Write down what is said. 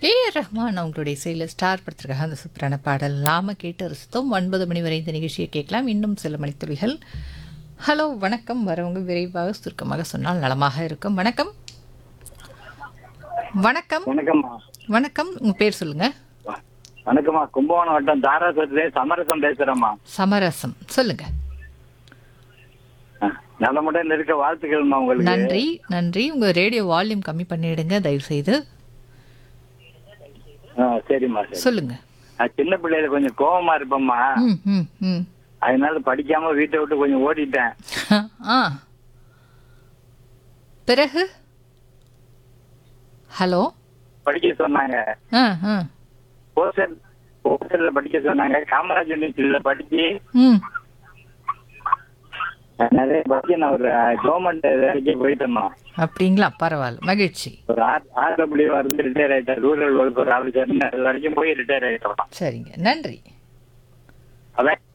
ஏ ரஹ்மான் அவங்களுடைய இசையில் ஸ்டார் படத்திற்காக அந்த சூப்பரான பாடல் நாம கேட்டு ரசித்தோம் ஒன்பது மணி வரை இந்த நிகழ்ச்சியை கேட்கலாம் இன்னும் சில மணித்துளிகள் ஹலோ வணக்கம் வரவங்க விரைவாக சுருக்கமாக சொன்னால் நலமாக இருக்கும் வணக்கம் வணக்கம் வணக்கம்மா வணக்கம் உங்கள் பேர் சொல்லுங்க வணக்கம்மா கும்பகோணம் வட்டம் தாராசுரத்துல சமரசம் பேசுறேம்மா சமரசம் சொல்லுங்க நலமுடன் இருக்க வாழ்த்துக்கள்மா உங்களுக்கு நன்றி நன்றி உங்கள் ரேடியோ வால்யூம் கம்மி பண்ணிடுங்க தயவு செய்து ஆ, சரிம்மா சரி சொல்லுங்க நான் சின்ன பிள்ளையில கொஞ்சம் கோவமா இருப்பேம்மா ம் ம் ம் அதனால படிக்காம வீட்டை விட்டு கொஞ்சம் ஓடிட்டேன் ஆ பிறகு ஹலோ படிக்க சொன்னாங்க ஆ ஆ ஹோஸ்டல் ஹோஸ்டல்ல படிக்க சொன்னாங்க காமராஜ் யூனிவர்சிட்டியில படிச்சு ம் நிறைய படிச்சு நான் ஒரு கவர்மெண்ட் வேலைக்கு போயிட்டேம்மா அப்படிங்களா பரவாயில்ல மகிழ்ச்சி ஒரு ஆர் ஆர்டபிள்யூ வந்து ரிட்டையர் ஆயிட்டேன் ரூரல் வெல்ஃபேர் ஆஃபீஸர் அது வரைக்கும் போய் ரிட்டையர் ஆயிட்டோம் சரிங்க நன்றி அதான்